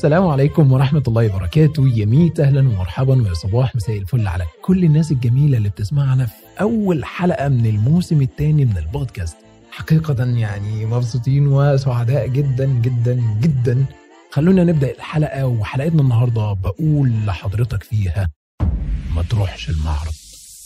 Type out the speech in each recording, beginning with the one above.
السلام عليكم ورحمة الله وبركاته يا ميت أهلا ومرحبا ويا صباح مساء الفل على كل الناس الجميلة اللي بتسمعنا في أول حلقة من الموسم الثاني من البودكاست حقيقة يعني مبسوطين وسعداء جدا جدا جدا خلونا نبدأ الحلقة وحلقتنا النهاردة بقول لحضرتك فيها ما تروحش المعرض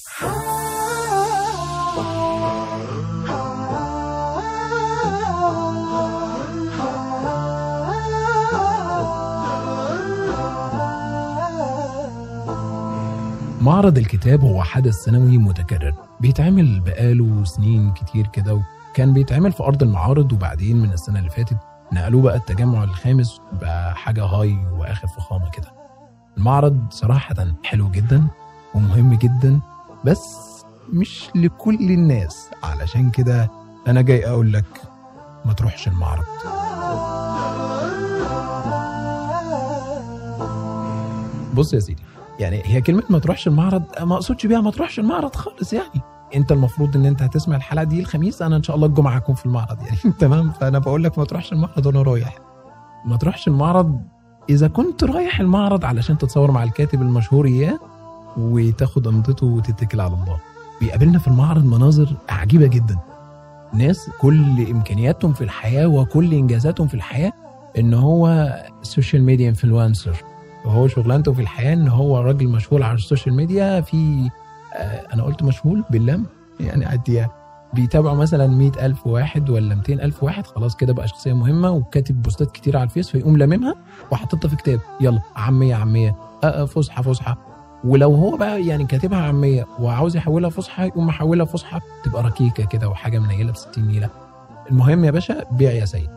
معرض الكتاب هو حدث سنوي متكرر بيتعمل بقاله سنين كتير كده وكان بيتعمل في أرض المعارض وبعدين من السنة اللي فاتت نقلوه بقى التجمع الخامس بقى حاجة هاي وآخر فخامة كده المعرض صراحة حلو جدا ومهم جدا بس مش لكل الناس علشان كده أنا جاي أقول لك ما تروحش المعرض بص يا سيدي يعني هي كلمة ما تروحش المعرض ما اقصدش بيها ما تروحش المعرض خالص يعني انت المفروض ان انت هتسمع الحلقة دي الخميس انا ان شاء الله الجمعة هكون في المعرض يعني تمام فانا بقول لك ما تروحش المعرض وانا رايح ما تروحش المعرض اذا كنت رايح المعرض علشان تتصور مع الكاتب المشهور اياه وتاخد امضته وتتكل على الله بيقابلنا في المعرض مناظر عجيبة جدا ناس كل امكانياتهم في الحياة وكل انجازاتهم في الحياة ان هو سوشيال ميديا انفلونسر وهو شغلانته في الحياه ان هو راجل مشهور على السوشيال ميديا في آه انا قلت مشهور باللم يعني عديها بيتابعوا مثلا مئة ألف واحد ولا 200 ألف واحد خلاص كده بقى شخصية مهمة وكاتب بوستات كتير على الفيس فيقوم لاممها وحاططها في كتاب يلا عامية عامية آه فصحى فصحى ولو هو بقى يعني كاتبها عامية وعاوز يحولها فصحى يقوم محولها فصحى تبقى ركيكة كده وحاجة منيلة ب 60 نيلة المهم يا باشا بيع يا سيد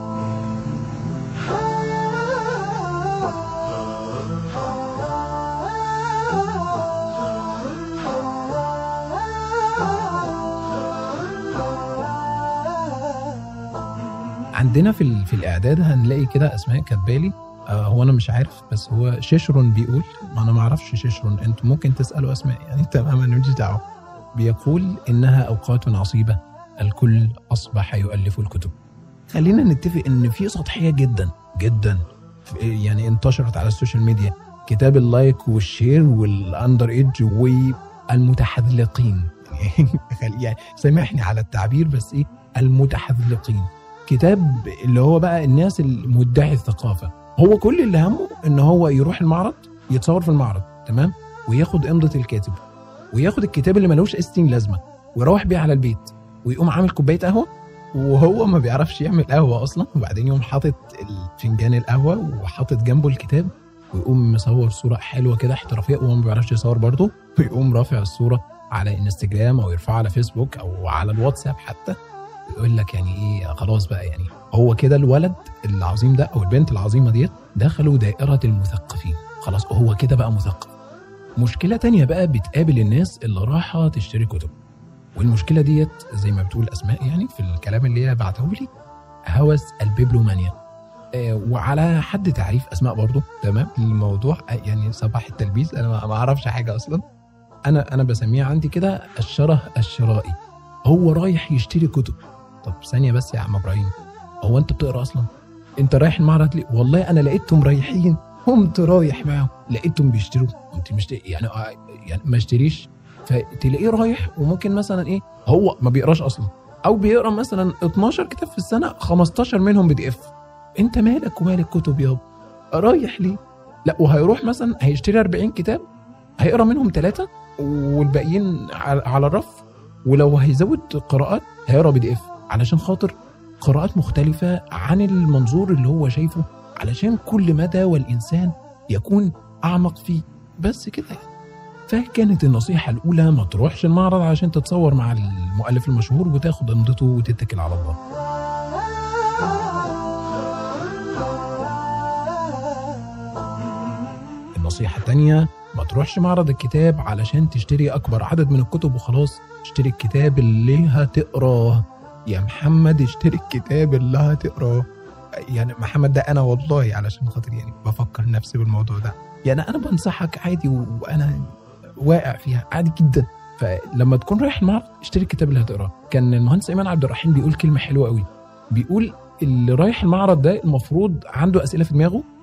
عندنا في في الاعداد هنلاقي كده اسماء كاتبالي آه هو انا مش عارف بس هو شيشرون بيقول ما انا ما اعرفش شيشرون انتوا ممكن تسالوا اسماء يعني تماما ماليش دعوه بيقول انها اوقات عصيبه الكل اصبح يؤلف الكتب خلينا نتفق ان في سطحيه جدا جدا يعني انتشرت على السوشيال ميديا كتاب اللايك والشير والاندر ايدج والمتحذلقين يعني سامحني على التعبير بس ايه المتحذلقين كتاب اللي هو بقى الناس المدعي الثقافة هو كل اللي همه ان هو يروح المعرض يتصور في المعرض تمام وياخد امضة الكاتب وياخد الكتاب اللي ملوش استين لازمة ويروح بيه على البيت ويقوم عامل كوباية قهوة وهو ما بيعرفش يعمل قهوة أصلا وبعدين يقوم حاطط فنجان القهوة وحاطط جنبه الكتاب ويقوم مصور صورة حلوة كده احترافية وهو ما بيعرفش يصور برضه ويقوم رافع الصورة على انستجرام أو يرفعها على فيسبوك أو على الواتساب حتى يقول لك يعني ايه خلاص بقى يعني هو كده الولد العظيم ده او البنت العظيمه ديت دخلوا دائره المثقفين خلاص هو كده بقى مثقف مشكله تانية بقى بتقابل الناس اللي راحه تشتري كتب والمشكله ديت زي ما بتقول اسماء يعني في الكلام اللي هي بعته لي هوس البيبلومانيا آه وعلى حد تعريف اسماء برضو تمام الموضوع يعني صباح التلبيس انا ما اعرفش حاجه اصلا انا انا بسميه عندي كده الشره الشرائي هو رايح يشتري كتب طب ثانيه بس يا عم ابراهيم هو انت بتقرا اصلا انت رايح المعرض ليه والله انا لقيتهم رايحين قمت رايح معاهم لقيتهم بيشتروا قمت مش يعني يعني ما اشتريش فتلاقيه رايح وممكن مثلا ايه هو ما بيقراش اصلا او بيقرا مثلا 12 كتاب في السنه 15 منهم بي دي اف انت مالك ومال الكتب يابا رايح ليه لا وهيروح مثلا هيشتري 40 كتاب هيقرا منهم ثلاثه والباقيين على الرف ولو هيزود قراءات هيقرا بي دي اف علشان خاطر قراءات مختلفة عن المنظور اللي هو شايفه علشان كل مدى والإنسان يكون أعمق فيه بس كده فكانت النصيحة الأولى ما تروحش المعرض عشان تتصور مع المؤلف المشهور وتاخد امضته وتتكل على الله النصيحة التانية ما تروحش معرض الكتاب علشان تشتري أكبر عدد من الكتب وخلاص اشتري الكتاب اللي هتقراه يا محمد اشتري الكتاب اللي هتقراه يعني محمد ده انا والله علشان خاطر يعني بفكر نفسي بالموضوع ده يعني انا بنصحك عادي وانا واقع فيها عادي جدا فلما تكون رايح المعرض اشتري الكتاب اللي هتقراه كان المهندس ايمن عبد الرحيم بيقول كلمه حلوه قوي بيقول اللي رايح المعرض ده المفروض عنده اسئله في دماغه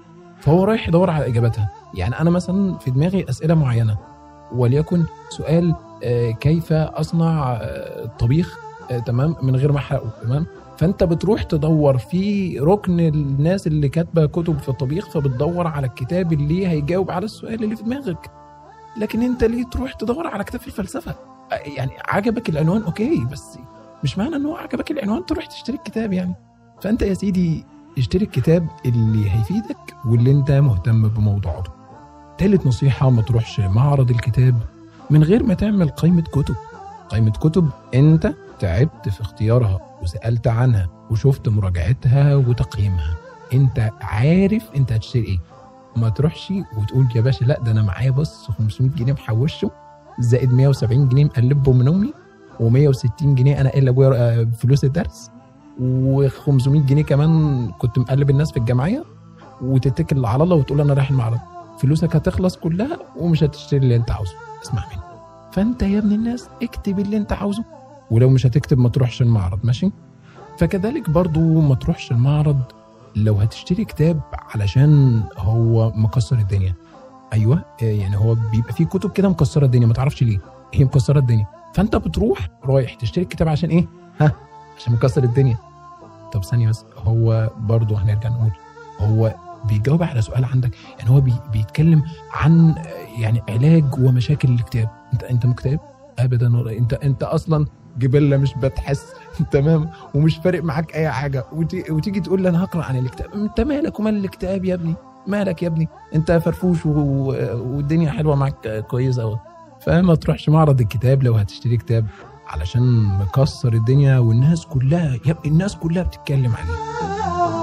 فهو رايح يدور على اجابتها يعني انا مثلا في دماغي اسئله معينه وليكن سؤال آه، كيف اصنع آه، طبيخ آه، تمام من غير ما احرقه تمام فانت بتروح تدور في ركن الناس اللي كاتبه كتب في الطبيخ فبتدور على الكتاب اللي هيجاوب على السؤال اللي في دماغك لكن انت ليه تروح تدور على كتاب في الفلسفه يعني عجبك العنوان اوكي بس مش معنى انه عجبك العنوان تروح تشتري الكتاب يعني فانت يا سيدي اشتري الكتاب اللي هيفيدك واللي انت مهتم بموضوعه تالت نصيحة ما تروحش معرض الكتاب من غير ما تعمل قائمة كتب قائمة كتب انت تعبت في اختيارها وسألت عنها وشفت مراجعتها وتقييمها انت عارف انت هتشتري ايه ما تروحش وتقول يا باشا لا ده انا معايا بص 500 جنيه محوشه زائد 170 جنيه مقلبهم من امي و160 جنيه انا قايل لابويا فلوس الدرس و500 جنيه كمان كنت مقلب الناس في الجمعيه وتتكل على الله وتقول انا رايح المعرض فلوسك هتخلص كلها ومش هتشتري اللي انت عاوزه اسمع مني فانت يا ابن الناس اكتب اللي انت عاوزه ولو مش هتكتب ما تروحش المعرض ماشي فكذلك برضو ما تروحش المعرض لو هتشتري كتاب علشان هو مكسر الدنيا ايوه يعني هو بيبقى فيه كتب كده مكسره الدنيا ما تعرفش ليه هي مكسره الدنيا فانت بتروح رايح تشتري الكتاب عشان ايه ها عشان مكسر الدنيا طب ثانيه بس هو برضه هنرجع نقول هو بيجاوب على سؤال عندك يعني هو بي بيتكلم عن يعني علاج ومشاكل الاكتئاب انت انت مكتئب ابدا ولا انت انت اصلا جبله مش بتحس تمام ومش فارق معاك اي حاجه وتيجي تقول لي انا هقرا عن الاكتئاب انت مالك ومال الاكتئاب يا ابني مالك يا ابني انت فرفوش والدنيا حلوه معاك كويسه اهو فما تروحش معرض الكتاب لو هتشتري كتاب علشان مكسر الدنيا والناس كلها يا الناس كلها بتتكلم عليه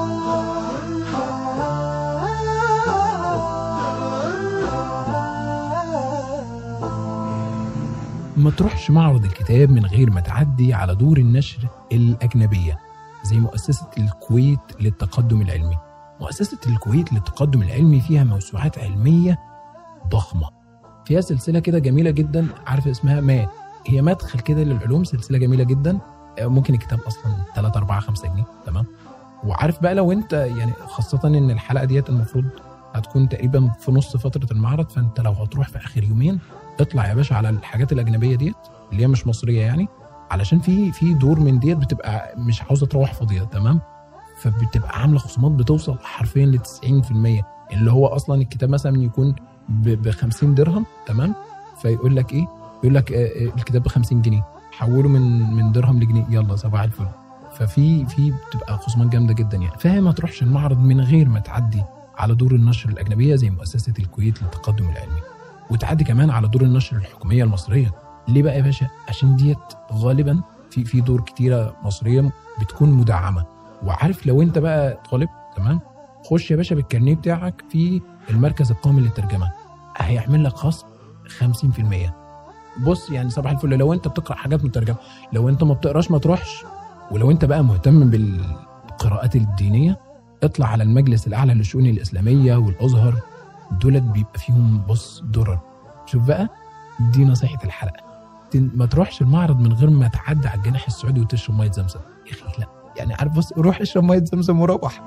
ما تروحش معرض الكتاب من غير ما تعدي على دور النشر الأجنبية زي مؤسسة الكويت للتقدم العلمي مؤسسة الكويت للتقدم العلمي فيها موسوعات علمية ضخمة فيها سلسلة كده جميلة جدا عارف اسمها ما هي مدخل كده للعلوم سلسلة جميلة جدا ممكن الكتاب أصلا 3 4 5 جنيه تمام وعارف بقى لو انت يعني خاصة ان الحلقة ديت المفروض هتكون تقريبا في نص فترة المعرض فانت لو هتروح في آخر يومين اطلع يا باشا على الحاجات الاجنبيه ديت اللي هي مش مصريه يعني علشان في في دور من ديت بتبقى مش عاوزه تروح فاضيه تمام فبتبقى عامله خصومات بتوصل حرفيا ل 90% اللي هو اصلا الكتاب مثلا يكون ب 50 درهم تمام فيقول لك ايه؟ يقول لك آه، آه، الكتاب ب 50 جنيه حوله من من درهم لجنيه يلا صباح الفل ففي في بتبقى خصومات جامده جدا يعني فهي ما تروحش المعرض من غير ما تعدي على دور النشر الاجنبيه زي مؤسسه الكويت للتقدم العلمي وتعدي كمان على دور النشر الحكوميه المصريه ليه بقى يا باشا عشان ديت غالبا في في دور كتيره مصريه بتكون مدعمه وعارف لو انت بقى طالب تمام خش يا باشا بالكارنيه بتاعك في المركز القومي للترجمه هيعمل لك خصم 50% بص يعني صباح الفل لو انت بتقرا حاجات مترجمه لو انت ما بتقراش ما تروحش ولو انت بقى مهتم بالقراءات الدينيه اطلع على المجلس الاعلى للشؤون الاسلاميه والازهر دولت بيبقى فيهم بص درر شوف بقى دي نصيحه الحلقه ما تروحش المعرض من غير ما تعدي على الجناح السعودي وتشرب ميه زمزم يا اخي لا يعني عارف بص روح اشرب ميه زمزم وروح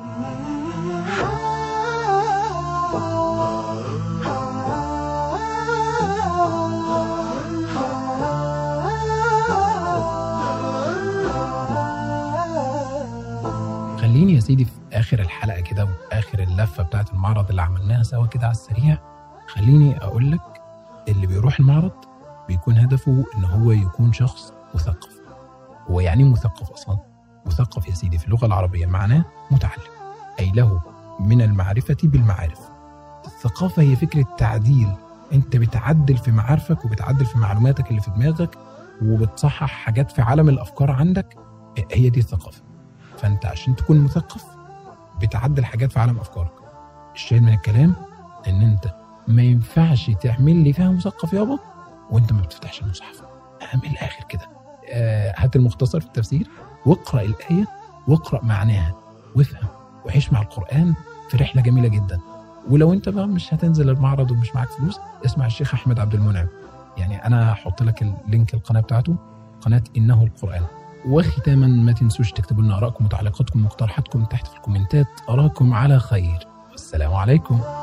خليني يا سيدي في اخر الحلقه كده واخر اللفه بتاعت المعرض اللي عملناها سوا كده على السريع خليني اقول لك اللي بيروح المعرض بيكون هدفه ان هو يكون شخص مثقف هو يعني مثقف اصلا مثقف يا سيدي في اللغه العربيه معناه متعلم اي له من المعرفه بالمعارف الثقافه هي فكره تعديل انت بتعدل في معارفك وبتعدل في معلوماتك اللي في دماغك وبتصحح حاجات في عالم الافكار عندك هي دي الثقافه فانت عشان تكون مثقف بتعدل حاجات في عالم افكارك الشاهد من الكلام ان انت ما ينفعش تعمل لي فيها مثقف يابا وانت ما بتفتحش المصحف من الاخر كده آه هات المختصر في التفسير واقرا الايه واقرا معناها وافهم وعيش مع القران في رحله جميله جدا ولو انت بقى مش هتنزل المعرض ومش معاك فلوس اسمع الشيخ احمد عبد المنعم يعني انا هحط لك اللينك القناه بتاعته قناه انه القران وختاما ما تنسوش تكتبوا لنا ارائكم وتعليقاتكم ومقترحاتكم تحت في الكومنتات اراكم على خير السلام عليكم